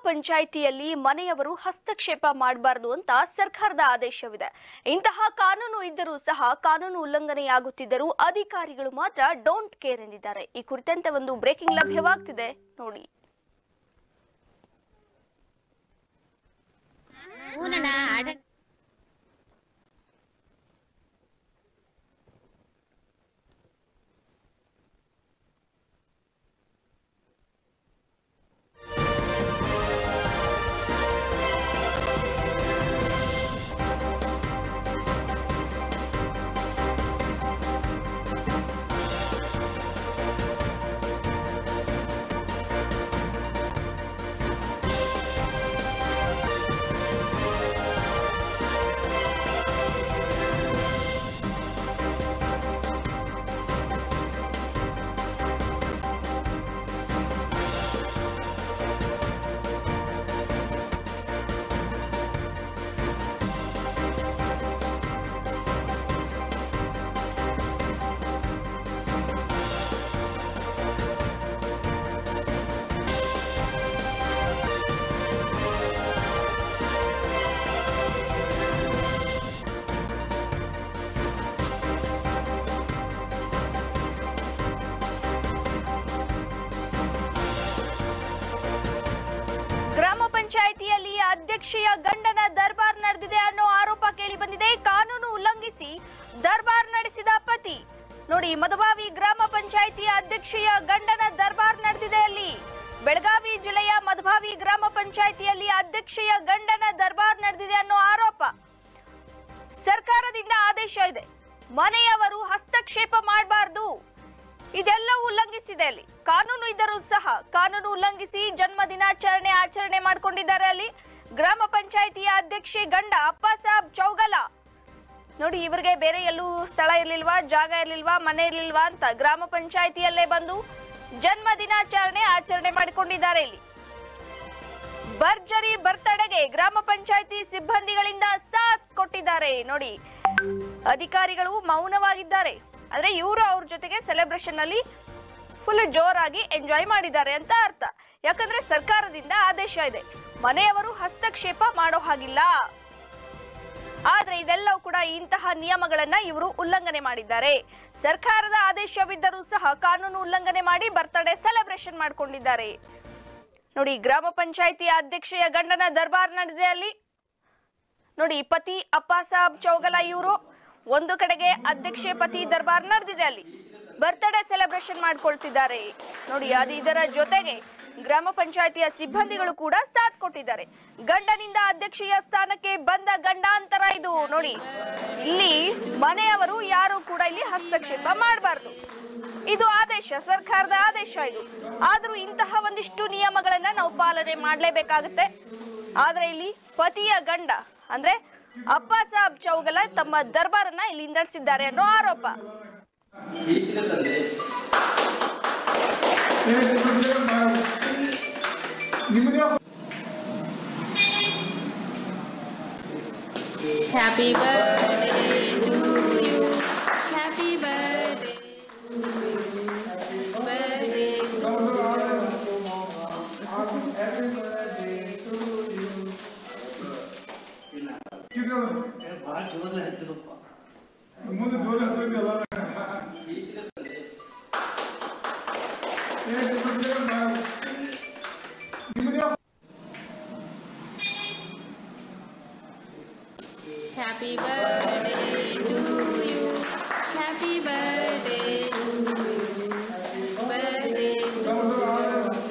ಪಂಚಾಯಿತಿಯಲ್ಲಿ ಮನೆಯವರು ಹಸ್ತಕ್ಷೇಪ ಮಾಡಬಾರದು ಅಂತ ಸರ್ಕಾರದ ಆದೇಶವಿದೆ ಇಂತಹ ಕಾನೂನು ಇದ್ದರೂ ಸಹ ಕಾನೂನು ಉಲ್ಲಂಘನೆಯಾಗುತ್ತಿದ್ದರೂ ಅಧಿಕಾರಿಗಳು ಮಾತ್ರ ಡೋಂಟ್ ಕೇರ್ ಎಂದಿದ್ದಾರೆ ಈ ಕುರಿತಂತೆ ಒಂದು ಬ್ರೇಕಿಂಗ್ ಲಭ್ಯವಾಗ್ತಿದೆ ನೋಡಿ ಹೂನಣ್ಣ ಆಡ ಗ್ರಾಮ ಪಂಚಾಯಿತಿಯಲ್ಲಿ ಅಧ್ಯಕ್ಷೆಯ ಗಂಡನ ದರ್ಬಾರ್ ನಡೆದಿದೆ ಅನ್ನೋ ಆರೋಪ ಕೇಳಿ ಬಂದಿದೆ ಕಾನೂನು ಉಲ್ಲಂಘಿಸಿ ದರ್ಬಾರ್ ನಡೆಸಿದ ಪತಿ ನೋಡಿ ಮಧುಬಾವಿ ಗ್ರಾಮ ಪಂಚಾಯಿತಿಯ ಅಧ್ಯಕ್ಷೆಯ ಗಂಡನ ದರ್ಬಾರ್ ನಡೆದಿದೆ ಅಲ್ಲಿ ಬೆಳಗಾವಿ ಜಿಲ್ಲೆಯ ಮಧುಬಾವಿ ಗ್ರಾಮ ಪಂಚಾಯಿತಿಯಲ್ಲಿ ಅಧ್ಯಕ್ಷೆಯ ಗಂಡನ ದರ್ಬಾರ್ ನಡೆದಿದೆ ಅನ್ನೋ ಆರೋಪ ಸರ್ಕಾರದಿಂದ ಆದೇಶ ಇದೆ ಮನೆಯವರು ಹಸ್ತಕ್ಷೇಪ ಮಾಡಬಾರ್ದು ಇದೆಲ್ಲವೂ ಉಲ್ಲಂಘಿಸಿದೆ ಅಲ್ಲಿ ಕಾನೂನು ಇದ್ದರೂ ಸಹ ಕಾನೂನು ಉಲ್ಲಂಘಿಸಿ ಜನ್ಮ ದಿನಾಚರಣೆ ಆಚರಣೆ ಮಾಡ್ಕೊಂಡಿದ್ದಾರೆ ಅಲ್ಲಿ ಗ್ರಾಮ ಪಂಚಾಯಿತಿಯ ಅಧ್ಯಕ್ಷೆ ಗಂಡ ಅಪ್ಪ ಸಾಬ್ ಚೌಗಲ ನೋಡಿ ಇವರಿಗೆ ಬೇರೆ ಎಲ್ಲೂ ಸ್ಥಳ ಇರ್ಲಿಲ್ವಾ ಜಾಗ ಇರ್ಲಿಲ್ವಾ ಮನೆ ಇರ್ಲಿಲ್ವಾ ಅಂತ ಗ್ರಾಮ ಪಂಚಾಯಿತಿಯಲ್ಲೇ ಬಂದು ಜನ್ಮ ದಿನಾಚರಣೆ ಆಚರಣೆ ಮಾಡಿಕೊಂಡಿದ್ದಾರೆ ಇಲ್ಲಿ ಭರ್ಜರಿ ಬರ್ತಡೆಗೆ ಗ್ರಾಮ ಪಂಚಾಯಿತಿ ಸಿಬ್ಬಂದಿಗಳಿಂದ ಸಾಥ್ ಕೊಟ್ಟಿದ್ದಾರೆ ನೋಡಿ ಅಧಿಕಾರಿಗಳು ಮೌನವಾಗಿದ್ದಾರೆ ಅಂದ್ರೆ ಇವರು ಅವ್ರ ಜೊತೆಗೆ ಸೆಲೆಬ್ರೇಷನ್ ಅಲ್ಲಿ ಫುಲ್ ಜೋರಾಗಿ ಎಂಜಾಯ್ ಮಾಡಿದ್ದಾರೆ ಅಂತ ಅರ್ಥ ಯಾಕಂದ್ರೆ ಸರ್ಕಾರದಿಂದ ಆದೇಶ ಇದೆ ಮನೆಯವರು ಹಸ್ತಕ್ಷೇಪ ಮಾಡೋ ಹಾಗಿಲ್ಲ ಆದ್ರೆ ಇದೆಲ್ಲವೂ ಕೂಡ ಇಂತಹ ನಿಯಮಗಳನ್ನ ಇವರು ಉಲ್ಲಂಘನೆ ಮಾಡಿದ್ದಾರೆ ಸರ್ಕಾರದ ಆದೇಶವಿದ್ದರೂ ಸಹ ಕಾನೂನು ಉಲ್ಲಂಘನೆ ಮಾಡಿ ಬರ್ತ್ಡೇ ಸೆಲೆಬ್ರೇಷನ್ ಮಾಡ್ಕೊಂಡಿದ್ದಾರೆ ನೋಡಿ ಗ್ರಾಮ ಪಂಚಾಯಿತಿಯ ಅಧ್ಯಕ್ಷೆಯ ಗಂಡನ ದರ್ಬಾರ್ ನಡೆದಿದೆ ಅಲ್ಲಿ ನೋಡಿ ಪತಿ ಅಪ್ಪ ಸಾಬ್ ಚೌಗಲ ಇವರು ಒಂದು ಕಡೆಗೆ ಅಧ್ಯಕ್ಷೆ ಪತಿ ದರ್ಬಾರ್ ನಡೆದಿದೆ ಅಲ್ಲಿ ಬರ್ತ್ಡೇ ಸೆಲೆಬ್ರೇಷನ್ ಮಾಡ್ಕೊಳ್ತಿದ್ದಾರೆ ನೋಡಿ ಅದು ಇದರ ಜೊತೆಗೆ ಗ್ರಾಮ ಪಂಚಾಯಿತಿಯ ಸಿಬ್ಬಂದಿಗಳು ಕೂಡ ಸಾಥ್ ಕೊಟ್ಟಿದ್ದಾರೆ ಗಂಡನಿಂದ ಅಧ್ಯಕ್ಷೀಯ ಸ್ಥಾನಕ್ಕೆ ಬಂದ ಗಂಡಾಂತರ ಇದು ನೋಡಿ ಇಲ್ಲಿ ಮನೆಯವರು ಯಾರು ಕೂಡ ಇಲ್ಲಿ ಹಸ್ತಕ್ಷೇಪ ಮಾಡಬಾರ್ದು ಇದು ಆದೇಶ ಸರ್ಕಾರದ ಆದೇಶ ಇದು ಆದ್ರೂ ಇಂತಹ ಒಂದಿಷ್ಟು ನಿಯಮಗಳನ್ನ ನಾವು ಪಾಲನೆ ಮಾಡಲೇಬೇಕಾಗುತ್ತೆ ಆದ್ರೆ ಇಲ್ಲಿ ಪತಿಯ ಗಂಡ ಅಂದ್ರೆ ಅಪ್ಪ ಸಾಬ್ ಚೌಗಲ ತಮ್ಮ ದರ್ಬಾರನ್ನ ಇಲ್ಲಿ ನಡೆಸಿದ್ದಾರೆ ಅನ್ನೋ ಆರೋಪ Happy birthday to you. Happy birthday. Birthday to ಭಾಳ ಜೋರಲ್ಲಿ ಹಚ್ಚಿದಪ್ಪ ಮುಂದೆ ಜೋರಿ ಹತ್ತೋದಿಲ್ಲ Happy birthday to you. Happy birthday to you. Birthday to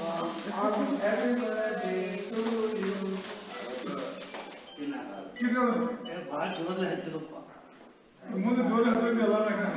ಭಾಳ ಜೋರಲ್ಲಿ ಹಚ್ಚಿದಪ್ಪ ಮುಂದೆ ಜೋರಿ ಹತ್ತೋದಿಲ್ಲ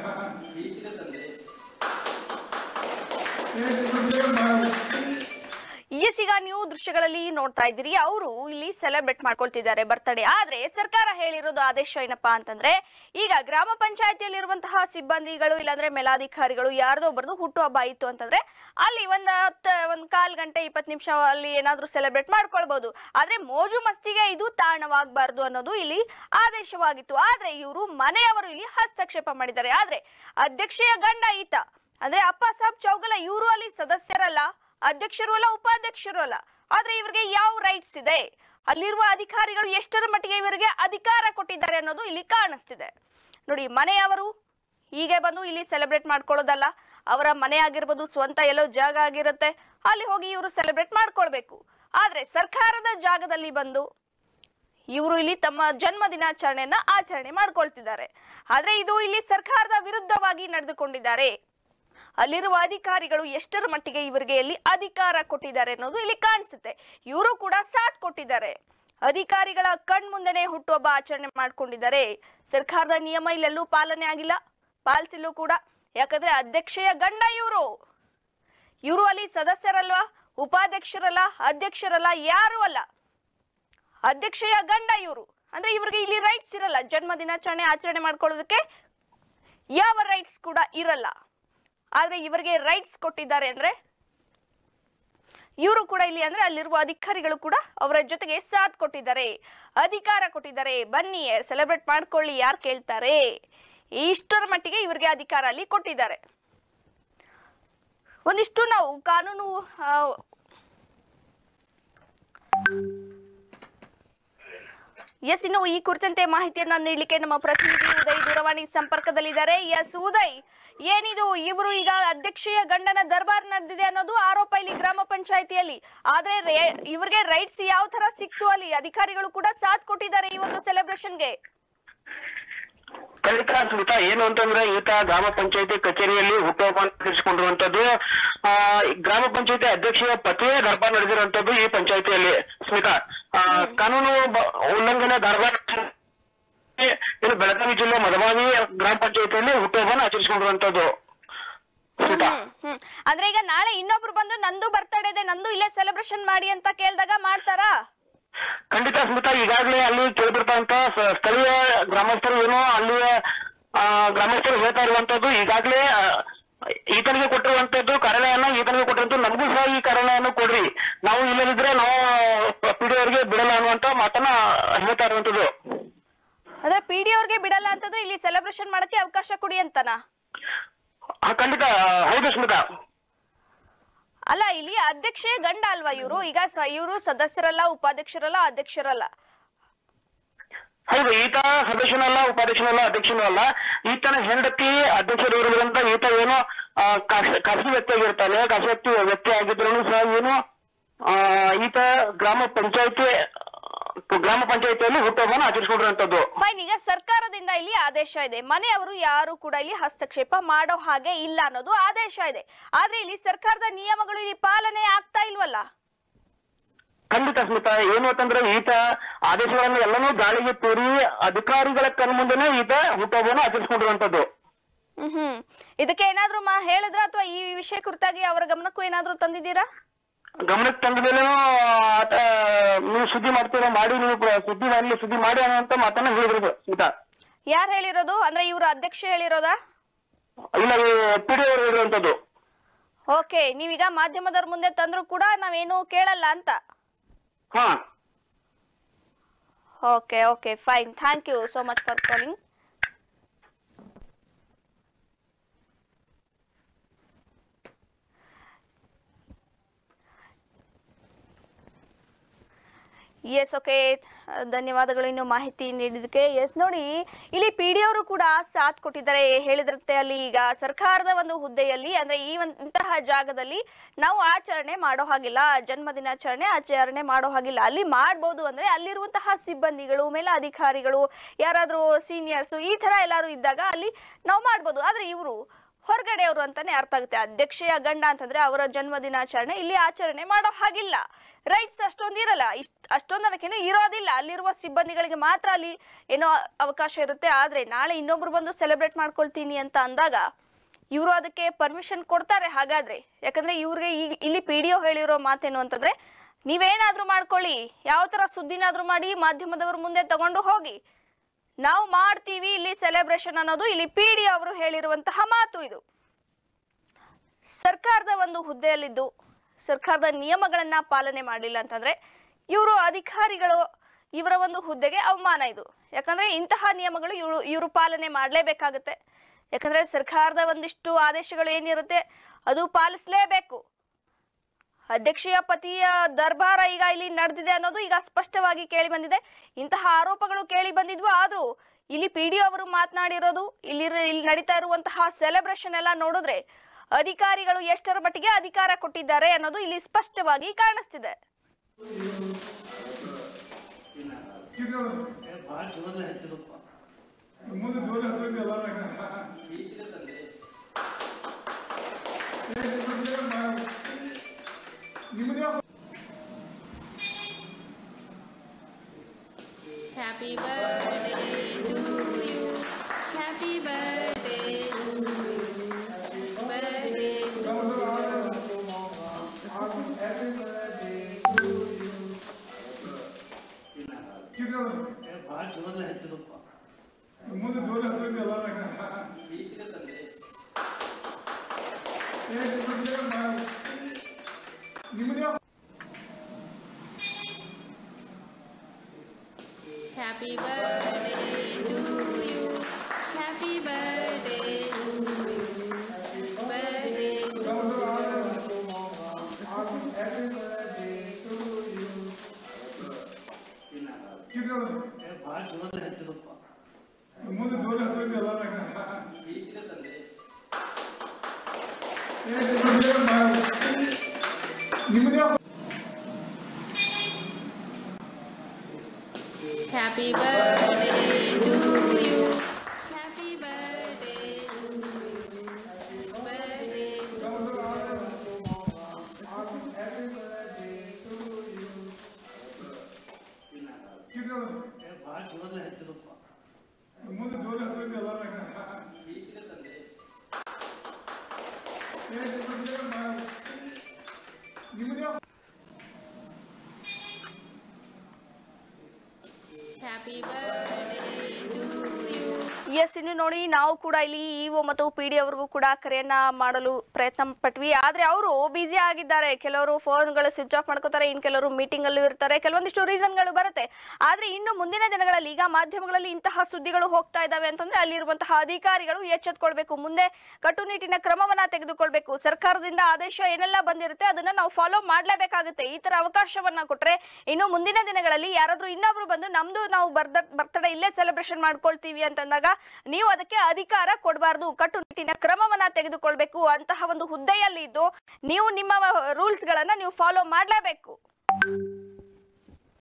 ಎಸ್ ಈಗ ನೀವು ದೃಶ್ಯಗಳಲ್ಲಿ ನೋಡ್ತಾ ಇದ್ದೀರಿ ಅವರು ಇಲ್ಲಿ ಸೆಲೆಬ್ರೇಟ್ ಮಾಡ್ಕೊಳ್ತಿದ್ದಾರೆ ಬರ್ತಡೇ ಆದ್ರೆ ಸರ್ಕಾರ ಹೇಳಿರೋದು ಆದೇಶ ಏನಪ್ಪಾ ಅಂತಂದ್ರೆ ಈಗ ಗ್ರಾಮ ಪಂಚಾಯತಿಯಲ್ಲಿರುವಂತಹ ಸಿಬ್ಬಂದಿಗಳು ಇಲ್ಲಾಂದ್ರೆ ಮೇಲಾಧಿಕಾರಿಗಳು ಯಾರ್ದೋ ಒಬ್ಬರದು ಹುಟ್ಟುಹಬ್ಬ ಇತ್ತು ಅಂತಂದ್ರೆ ಅಲ್ಲಿ ಒಂದ್ ಹತ್ತ ಒಂದ್ ಕಾಲ್ ಗಂಟೆ ಇಪ್ಪತ್ತು ನಿಮಿಷ ಅಲ್ಲಿ ಏನಾದ್ರೂ ಸೆಲೆಬ್ರೇಟ್ ಮಾಡ್ಕೊಳ್ಬಹುದು ಆದ್ರೆ ಮೋಜು ಮಸ್ತಿಗೆ ಇದು ತಾಣವಾಗಬಾರ್ದು ಅನ್ನೋದು ಇಲ್ಲಿ ಆದೇಶವಾಗಿತ್ತು ಆದ್ರೆ ಇವರು ಮನೆಯವರು ಇಲ್ಲಿ ಹಸ್ತಕ್ಷೇಪ ಮಾಡಿದ್ದಾರೆ ಆದ್ರೆ ಅಧ್ಯಕ್ಷೆಯ ಗಂಡ ಈತ ಅಂದ್ರೆ ಅಪ್ಪ ಸಾಬ್ ಚೌಗಲ ಇವರು ಅಲ್ಲಿ ಸದಸ್ಯರಲ್ಲ ಅಧ್ಯಕ್ಷರು ಅಲ್ಲ ಉಪಾಧ್ಯಕ್ಷರು ಅಲ್ಲ ಆದ್ರೆ ಇವರಿಗೆ ಯಾವ ರೈಟ್ಸ್ ಇದೆ ಅಲ್ಲಿರುವ ಅಧಿಕಾರಿಗಳು ಎಷ್ಟರ ಮಟ್ಟಿಗೆ ಇವರಿಗೆ ಅಧಿಕಾರ ಕೊಟ್ಟಿದ್ದಾರೆ ಅನ್ನೋದು ಇಲ್ಲಿ ಕಾಣಿಸ್ತಿದೆ ನೋಡಿ ಮನೆಯವರು ಹೀಗೆ ಬಂದು ಇಲ್ಲಿ ಸೆಲೆಬ್ರೇಟ್ ಮಾಡ್ಕೊಳ್ಳೋದಲ್ಲ ಅವರ ಮನೆ ಆಗಿರ್ಬೋದು ಸ್ವಂತ ಎಲ್ಲೋ ಜಾಗ ಆಗಿರುತ್ತೆ ಅಲ್ಲಿ ಹೋಗಿ ಇವರು ಸೆಲೆಬ್ರೇಟ್ ಮಾಡ್ಕೊಳ್ಬೇಕು ಆದ್ರೆ ಸರ್ಕಾರದ ಜಾಗದಲ್ಲಿ ಬಂದು ಇವರು ಇಲ್ಲಿ ತಮ್ಮ ಜನ್ಮ ದಿನಾಚರಣೆಯನ್ನ ಆಚರಣೆ ಮಾಡ್ಕೊಳ್ತಿದ್ದಾರೆ ಆದ್ರೆ ಇದು ಇಲ್ಲಿ ಸರ್ಕಾರದ ವಿರುದ್ಧವಾಗಿ ನಡೆದುಕೊಂಡಿದ್ದಾರೆ ಅಲ್ಲಿರುವ ಅಧಿಕಾರಿಗಳು ಎಷ್ಟರ ಮಟ್ಟಿಗೆ ಇವರಿಗೆ ಇಲ್ಲಿ ಅಧಿಕಾರ ಕೊಟ್ಟಿದ್ದಾರೆ ಅನ್ನೋದು ಇಲ್ಲಿ ಕಾಣಿಸುತ್ತೆ ಇವರು ಕೂಡ ಸಾಥ್ ಕೊಟ್ಟಿದ್ದಾರೆ ಅಧಿಕಾರಿಗಳ ಕಣ್ಮುಂದೆನೆ ಹುಟ್ಟುಹಬ್ಬ ಆಚರಣೆ ಮಾಡ್ಕೊಂಡಿದ್ದಾರೆ ಸರ್ಕಾರದ ನಿಯಮ ಇಲ್ಲೆಲ್ಲೂ ಪಾಲನೆ ಆಗಿಲ್ಲ ಪಾಲಿಸಿಲ್ಲೂ ಕೂಡ ಯಾಕಂದ್ರೆ ಅಧ್ಯಕ್ಷೆಯ ಗಂಡ ಇವರು ಇವರು ಅಲ್ಲಿ ಸದಸ್ಯರಲ್ವಾ ಉಪಾಧ್ಯಕ್ಷರಲ್ಲ ಅಧ್ಯಕ್ಷರಲ್ಲ ಯಾರು ಅಲ್ಲ ಅಧ್ಯಕ್ಷೆಯ ಗಂಡ ಇವರು ಅಂದ್ರೆ ಇವ್ರಿಗೆ ಇಲ್ಲಿ ರೈಟ್ಸ್ ಇರಲ್ಲ ಜನ್ಮ ದಿನಾಚರಣೆ ಆಚರಣೆ ಮಾಡ್ಕೊಳ್ಳೋದಕ್ಕೆ ಯಾವ ರೈಟ್ಸ್ ಕೂಡ ಇರಲ್ಲ ಆದ್ರೆ ಇವರಿಗೆ ರೈಟ್ಸ್ ಕೊಟ್ಟಿದ್ದಾರೆ ಅಂದ್ರೆ ಇವರು ಕೂಡ ಇಲ್ಲಿ ಅಂದ್ರೆ ಅಲ್ಲಿರುವ ಅಧಿಕಾರಿಗಳು ಕೂಡ ಅವರ ಜೊತೆಗೆ ಸಾಥ್ ಕೊಟ್ಟಿದ್ದಾರೆ ಅಧಿಕಾರ ಕೊಟ್ಟಿದ್ದಾರೆ ಬನ್ನಿ ಸೆಲೆಬ್ರೇಟ್ ಮಾಡ್ಕೊಳ್ಳಿ ಯಾರು ಕೇಳ್ತಾರೆ ಇಷ್ಟರ ಮಟ್ಟಿಗೆ ಇವರಿಗೆ ಅಧಿಕಾರ ಅಲ್ಲಿ ಕೊಟ್ಟಿದ್ದಾರೆ ಒಂದಿಷ್ಟು ನಾವು ಕಾನೂನು ಆ, ಎಸ್ ಇನ್ನು ಈ ಕುರಿತಂತೆ ಮಾಹಿತಿಯನ್ನ ನೀಡಲಿಕ್ಕೆ ನಮ್ಮ ಪ್ರತಿನಿಧಿ ಉದಯ್ ದೂರವಾಣಿ ಸಂಪರ್ಕದಲ್ಲಿದ್ದಾರೆ ಎಸ್ ಉದಯ್ ಏನಿದು ಇವರು ಈಗ ಅಧ್ಯಕ್ಷೀಯ ಗಂಡನ ದರ್ಬಾರ್ ನಡೆದಿದೆ ಅನ್ನೋದು ಆರೋಪ ಇಲ್ಲಿ ಗ್ರಾಮ ಪಂಚಾಯಿತಿಯಲ್ಲಿ ಆದ್ರೆ ರೇ- ಇವ್ರಿಗೆ ರೈಟ್ಸ್ ಯಾವ ತರ ಸಿಕ್ತು ಅಲ್ಲಿ ಅಧಿಕಾರಿಗಳು ಕೂಡ ಸಾಥ್ ಕೊಟ್ಟಿದ್ದಾರೆ ಈ ಒಂದು ಸೆಲೆಬ್ರೇಷನ್ಗೆ ಖಂಡಿತ ಸ್ಮಿತಾ ಏನು ಅಂತಂದ್ರೆ ಈತ ಗ್ರಾಮ ಪಂಚಾಯತಿ ಕಚೇರಿಯಲ್ಲಿ ಹುಟ್ಟುಹಬ್ಬ ನಡೆಸಿಕೊಂಡಿರುವಂತದ್ದು ಆ ಗ್ರಾಮ ಪಂಚಾಯತಿ ಅಧ್ಯಕ್ಷೆಯ ಪತಿಯೇ ದರ್ಬಾರ್ ನಡೆದಿರುವಂತದ್ದು ಈ ಪಂಚಾಯತಿಯಲ್ಲಿ ಸ್ಮಿತಾ ಆ, ಕಾನೂನು ಬ- ಉಲ್ಲಂಘನೆ ದರ್ಬಾರ್ ಇದು ಬೆಳಗಾವಿ ಜಿಲ್ಲೆ ಮದವಾದಿ ಗ್ರಾಮ ಪಂಚಾಯತಿಯಲ್ಲಿ ಹುಟ್ಟುಹಬ್ಬನ ಆಚರಿಸಿಕೊಂಡಿರುವಂತದ್ದು ಸ್ಮಿತಾ ಹ್ಮ್, ಹ್ಮ್. ಅಂದ್ರೆ ಈಗ ನಾಳೆ ಇನ್ನೊಬ್ರು ಬಂದು ನಂದು ಬರ್ತಡೇ ಇದೆ ನಂದು ಇಲ್ಲೇ ಸೆಲೆಬ್ರೇಷನ್ ಮಾಡಿ ಅಂತ ಕೇಳಿದಾಗ ಮಾಡ್ತಾರಾ ಖಂಡಿತ ಸ್ಮಿತಾ ಈಗಾಗಲೇ ಅಲ್ಲಿ ಕೇಳ್ಬಿಡ್ತಂತ ಸ್ಥಳೀಯ ಗ್ರಾಮಸ್ಥರು ಏನು ಅಲ್ಲಿಯ ಆ, ಗ್ರಾಮಸ್ಥರು ಹೇಳ್ತಾ ಇರುವಂತದ್ದು ಈಗಾಗಲೇ ಆ, ಈತನಿಗೆ ಕೊಟ್ಟಿರುವಂತದ್ದು ಕಾರ್ಯಾಲಯನ ಈತನಿಗೆ ಕೊಟ್ಟಿರುವಂತದ್ದು ನಮಗೂ ಸಹ ಈ ಕಾರ್ಯಾಲಯನ ಕೊಡ್ರಿ ನಾವು ಇಲ್ಲದಿದ್ರೆ ನಾವು ಪಿಡಿ ಅವರಿಗೆ ಬಿಡಲ್ಲ ಅನ್ನುವಂತ ಮಾತನ್ನ ಹೇಳ್ತಾ ಇರುವಂತದ್ದು ಅಂದ್ರೆ ಪಿ ಡಿ ಅವ್ರಿಗೆ ಬಿಡಲ್ಲ ಅಂತಂದ್ರೆ ಇಲ್ಲಿ ಸೆಲೆಬ್ರೇಷನ್ ಮಾಡಕ್ಕೆ ಅವಕಾಶ ಕೊಡಿ ಅಂತನಾ ಆ, ಖಂಡಿತ ಹೌದು ಸ್ಮಿತಾ ಅಲ್ಲ ಇಲ್ಲಿ ಅಧ್ಯಕ್ಷೆ ಗಂಡ ಅಲ್ವಾ ಇವರು ಈಗ ಇವರು ಸದಸ್ಯರಲ್ಲ ಉಪಾಧ್ಯಕ್ಷರಲ್ಲ ಅಧ್ಯಕ್ಷರಲ್ಲ ಹೌದು ಈತ ಸದಸ್ಯನಲ್ಲ ಉಪಾಧ್ಯಕ್ಷನಲ್ಲ ಅಧ್ಯಕ್ಷನೂ ಅಲ್ಲ ಈತನ ಹೆಂಡತಿ ಅಧ್ಯಕ್ಷರು ಇರುವುದರಿಂದ ಈತ ಏನು ಆ, ಖಾಸ- ಖಾಸಗಿ ವ್ಯಕ್ತಿ ಆಗಿರ್ತಾನೆ ಖಾಸಗಿ ವ್ಯಕ್ತಿ ವ್ಯಕ್ತಿ ಆಗಿದ್ರು ಸಹ ಏನು ಆ, ಈತ ಗ್ರಾಮ ಪಂಚಾಯತಿ ಗ್ರಾಮ ಪಂಚಾಯತಿಯಲ್ಲಿ ಹುಟ್ಟುಹಬ್ಬನ ಆಚರಿಸಿಕೊಂಡಿರುವಂತದ್ದು ಫೈನ್ ಈಗ ಸರ್ಕಾರದಿಂದ ಇಲ್ಲಿ ಆದೇಶ ಇದೆ ಮನೆಯವರು ಯಾರು ಕೂಡ ಇಲ್ಲಿ ಹಸ್ತಕ್ಷೇಪ ಮಾಡೋ ಹಾಗೆ ಇಲ್ಲ ಅನ್ನೋದು ಆದೇಶ ಇದೆ ಆದ್ರೆ ಇಲ್ಲಿ ಸರ್ಕಾರದ ನಿಯಮಗಳು ಇಲ್ಲಿ ಪಾಲನೆ ಆಗ್ತಾ ಇಲ್ವಲ್ಲ ಖಂಡಿತ ಸ್ಮಿತಾ ಏನು ಅಂತಂದ್ರೆ ಈತ ಆದೇಶಗಳನ್ನು ಎಲ್ಲನೂ ಗಾಳಿಗೆ ತೂರಿ ಅಧಿಕಾರಿಗಳ ಕಣ್ಮುಂದೆನೇ ಈತ ಹುಟ್ಟುಹಬ್ಬನ ಆಚರಿಸಿಕೊಂಡಿರುವಂತದ್ದು ಹ್ಮ್ ಹ್ಮ್ ಇದಕ್ಕೆ ಏನಾದ್ರೂ ಮಾ ಹೇಳಿದ್ರ ಅಥವಾ ಈ ವಿಷಯ ಕುರಿತಾಗಿ ಅವರ ಗಮನಕ್ಕೂ ಏನಾದ್ರೂ ತಂದಿದ್ದೀರಾ ಗಮನಕ್ಕೆ ತಂದ ಮೇಲೇನು ಆತ ನೀವು ಸುದ್ದಿ ಮಾಡ್ತೀರಾ ಮಾಡಿ ನೀವು ಪ್ರ- ಸುದ್ದಿ ಅಲ್ಲಿ ಸುದ್ದಿ ಮಾಡಿ ಅನ್ನುವಂತ ಮಾತನ್ನ ಹೇಳಿದ್ರು ಸ್ಮಿತಾ ಯಾರು ಹೇಳಿರೋದು ಅಂದ್ರೆ ಇವರು ಅಧ್ಯಕ್ಷ ಹೇಳಿರೋದಾ ಇಲ್ಲ ಪಿಡಿ ಅವರು ಹೇಳಿರುವಂತದ್ದು ಓಕೆ ನೀವೀಗ ಮಾಧ್ಯಮದವ್ರ ಮುಂದೆ ತಂದ್ರು ಕೂಡ ನಾವೇನು ಕೇಳಲ್ಲ ಅಂತ ಹಾ okay okay fine thank you so much for calling yes okay ಧನ್ಯವಾದಗಳು ಇನ್ನು ಮಾಹಿತಿ ನೀಡಿದಕ್ಕೆ ಎಸ್ ನೋಡಿ ಇಲ್ಲಿ ಪಿ ಡಿ ಅವರು ಕೂಡ ಸಾಥ್ ಕೊಟ್ಟಿದ್ದಾರೆ ಹೇಳಿದ್ರಂತೆ ಅಲ್ಲಿ ಈಗ ಸರ್ಕಾರದ ಒಂದು ಹುದ್ದೆಯಲ್ಲಿ ಅಂದ್ರೆ ಈ ಒಂದ್- ಇಂತಹ ಜಾಗದಲ್ಲಿ ನಾವು ಆಚರಣೆ ಮಾಡೋ ಹಾಗಿಲ್ಲ ಜನ್ಮ ದಿನಾಚರಣೆ ಆಚರಣೆ ಮಾಡೋ ಹಾಗಿಲ್ಲ ಅಲ್ಲಿ ಮಾಡ್ಬೋದು ಅಂದ್ರೆ ಅಲ್ಲಿರುವಂತಹ ಸಿಬ್ಬಂದಿಗಳು ಮೇಲಾಧಿಕಾರಿಗಳು ಯಾರಾದ್ರೂ ಸೀನಿಯರ್ಸ್ ಈ ತರ ಎಲ್ಲಾರು ಇದ್ದಾಗ ಅಲ್ಲಿ ನಾವು ಮಾಡ್ಬೋದು ಆದ್ರೆ ಇವರು ಹೊರಗಡೆಯವರು ಅಂತಾನೆ ಅರ್ಥ ಆಗುತ್ತೆ ಅಧ್ಯಕ್ಷೆಯ ಗಂಡ ಅಂತಂದ್ರೆ ಅವರ ಜನ್ಮ ದಿನಾಚರಣೆ ಇಲ್ಲಿ ಆಚರಣೆ ಮಾಡೋ ಹಾಗಿಲ್ಲ ರೈಟ್ಸ್ ಅಷ್ಟೊಂದು ಇರಲ್ಲ ಇಷ್ಟ ಅಷ್ಟೊಂದು ಅದಕ್ಕೇನು ಇರೋದಿಲ್ಲ ಅಲ್ಲಿರುವ ಸಿಬ್ಬಂದಿಗಳಿಗೆ ಮಾತ್ರ ಅಲ್ಲಿ ಏನೋ ಅವಕಾಶ ಇರುತ್ತೆ ಆದ್ರೆ ನಾಳೆ ಇನ್ನೊಬ್ರು ಬಂದು ಸೆಲೆಬ್ರೇಟ್ ಮಾಡ್ಕೊಳ್ತೀನಿ ಅಂತ ಅಂದಾಗ ಇವರು ಅದಕ್ಕೆ ಪರ್ಮಿಷನ್ ಕೊಡ್ತಾರೆ ಹಾಗಾದ್ರೆ ಯಾಕಂದ್ರೆ ಇವ್ರಿಗೆ ಈ- ಇಲ್ಲಿ ಪಿ ಡಿ ಒ ಹೇಳಿರೋ ಮಾತೇನು ಅಂತಂದ್ರೆ ನೀವೇನಾದ್ರೂ ಮಾಡ್ಕೊಳ್ಳಿ ಯಾವ ತರ ಸುದ್ದಿನಾದ್ರೂ ಮಾಡಿ ಮಾಧ್ಯಮದವ್ರ ಮುಂದೆ ತಗೊಂಡು ಹೋಗಿ ನಾವು ಮಾಡ್ತೀವಿ ಇಲ್ಲಿ ಸೆಲೆಬ್ರೇಷನ್ ಅನ್ನೋದು ಇಲ್ಲಿ ಪಿ ಡಿ ಅವರು ಹೇಳಿರುವಂತಹ ಮಾತು ಇದು ಸರ್ಕಾರದ ಒಂದು ಹುದ್ದೆಯಲ್ಲಿದ್ದು ಸರ್ಕಾರದ ನಿಯಮಗಳನ್ನ ಪಾಲನೆ ಮಾಡಲಿಲ್ಲ ಅಂತಂದ್ರೆ ಇವರು ಅಧಿಕಾರಿಗಳು ಇವರ ಒಂದು ಹುದ್ದೆಗೆ ಅವಮಾನ ಇದು ಯಾಕಂದ್ರೆ ಇಂತಹ ನಿಯಮಗಳು ಇವರು ಇವರು ಪಾಲನೆ ಮಾಡಲೇಬೇಕಾಗತ್ತೆ ಯಾಕಂದ್ರೆ ಸರ್ಕಾರದ ಒಂದಿಷ್ಟು ಆದೇಶಗಳು ಏನಿರುತ್ತೆ ಅದು ಪಾಲಿಸಲೇಬೇಕು ಅಧ್ಯಕ್ಷೆಯ ಪತಿಯ ದರ್ಬಾರ ಈಗ ಇಲ್ಲಿ ನಡೆದಿದೆ ಅನ್ನೋದು ಈಗ ಸ್ಪಷ್ಟವಾಗಿ ಕೇಳಿ ಬಂದಿದೆ ಇಂತಹ ಆರೋಪಗಳು ಕೇಳಿ ಬಂದಿದ್ವು ಆದ್ರೂ ಇಲ್ಲಿ ಪಿ ಡಿ ಅವರು ಮಾತನಾಡಿರೋದು ಇಲ್ಲಿ ಇಲ್ಲಿ ನಡೀತಾ ಇರುವಂತಹ ಸೆಲೆಬ್ರೇಷನ್ ಎಲ್ಲ ನೋಡಿದ್ರೆ ಅಧಿಕಾರಿಗಳು ಎಷ್ಟರ ಮಟ್ಟಿಗೆ ಅಧಿಕಾರ ಕೊಟ್ಟಿದ್ದಾರೆ ಅನ್ನೋದು ಇಲ್ಲಿ ಸ್ಪಷ್ಟವಾಗಿ ಕಾಣಿಸ್ತಿದೆ ಕಿತ್ತೋದು. ಏ, ಭಾಳ ಜೋರಲ್ಲಿ ಹಚ್ಚಿದಪ್ಪ ಮುಂದೆ ಜೋರಿ ಹತ್ತೋದಿಲ್ಲ ನಿಮ್ಮದೇ Happy birthday to you. Happy birthday to you. Birthday to ಕಿತ್ತೋದು. ಏ, ಭಾಳ ಜೋರಲ್ಲಿ ಹಚ್ಚಿದಪ್ಪ ಮುಂದೆ ಜೋರಿ ಹತ್ತೋದಿಲ್ಲ ನಿಮ್ಮದೇ Happy birthday to you. Happy birthday to you. Birthday to ಕಿತ್ತೋದು. ಏ, ಭಾಳ ಜೋರಲ್ಲಿ ಹಚ್ಚಿದಪ್ಪ ಮುಂದೆ ಜೋರಿ ಹತ್ತೋದಿಲ್ಲ ನಿಮ್ಮದೇ Happy birthday to you. Happy birthday to you. Birthday to ಕಿತ್ತೋದು. ಏ, ಭಾಳ ಜೋರಲ್ಲಿ ಹಚ್ಚಿದಪ್ಪ ಮುಂದೆ ಜೋರಿ ಹತ್ತೋದಿಲ್ಲ ನಿಮ್ಮದೇ Happy birthday to you. Yes ಇನ್ನು ನೋಡಿ ನಾವು ಕೂಡ ಇಲ್ಲಿ ಇಒ ಮತ್ತು ಪಿ ಡಿ ಅವ್ರಿಗೂ ಕೂಡ ಕರೆಯನ್ನ ಮಾಡಲು ಪ್ರಯತ್ನ ಪಟ್ವಿ ಆದ್ರೆ ಅವರು ಬಿಸಿ ಆಗಿದ್ದಾರೆ ಕೆಲವರು ಫೋನ್ಗಳು ಸ್ವಿಚ್ ಆಫ್ ಮಾಡ್ಕೋತಾರೆ ಇನ್ ಕೆಲವರು ಮೀಟಿಂಗ್ ಅಲ್ಲೂ ಇರ್ತಾರೆ ಕೆಲವೊಂದಿಷ್ಟು ರೀಸನ್ಗಳು ಬರುತ್ತೆ ಆದ್ರೆ ಇನ್ನು ಮುಂದಿನ ದಿನಗಳಲ್ಲಿ ಈಗ ಮಾಧ್ಯಮಗಳಲ್ಲಿ ಇಂತಹ ಸುದ್ದಿಗಳು ಹೋಗ್ತಾ ಇದಾವೆ ಅಂತಂದ್ರೆ ಅಲ್ಲಿರುವಂತಹ ಅಧಿಕಾರಿಗಳು ಎಚ್ಚೆತ್ಕೊಳ್ಬೇಕು ಮುಂದೆ ಕಟ್ಟುನಿಟ್ಟಿನ ಕ್ರಮವನ್ನ ತೆಗೆದುಕೊಳ್ಬೇಕು ಸರ್ಕಾರದಿಂದ ಆದೇಶ ಏನೆಲ್ಲ ಬಂದಿರುತ್ತೆ ಅದನ್ನ ನಾವು ಫಾಲೋ ಮಾಡ್ಲೇಬೇಕಾಗುತ್ತೆ ಈ ತರ ಅವಕಾಶವನ್ನ ಕೊಟ್ರೆ ಇನ್ನು ಮುಂದಿನ ದಿನಗಳಲ್ಲಿ ಯಾರಾದ್ರೂ ಇನ್ನೊಬ್ರು ಬಂದು ನಮ್ದು ನಾವು ಬರ್ದ ಬರ್ತಡೇ ಇಲ್ಲೇ ಸೆಲೆಬ್ರೇಷನ್ ಮಾಡ್ಕೊಳ್ತೀವಿ ಅಂತಂದಾಗ ನೀವು ಅದಕ್ಕೆ ಅಧಿಕಾರ ಕೊಡಬಾರ್ದು ಕಟ್ಟುನಿಟ್ಟಿನ ಕ್ರಮವನ್ನ ತೆಗೆದುಕೊಳ್ಬೇಕು ಅಂತಹ ಒಂದು ಹುದ್ದೆಯಲ್ಲಿ ಇದ್ದು ನೀವು ನಿಮ್ಮ ರೂಲ್ಸ್ ಗಳನ್ನ ನೀವು ಫಾಲೋ ಮಾಡ್ಲೇಬೇಕು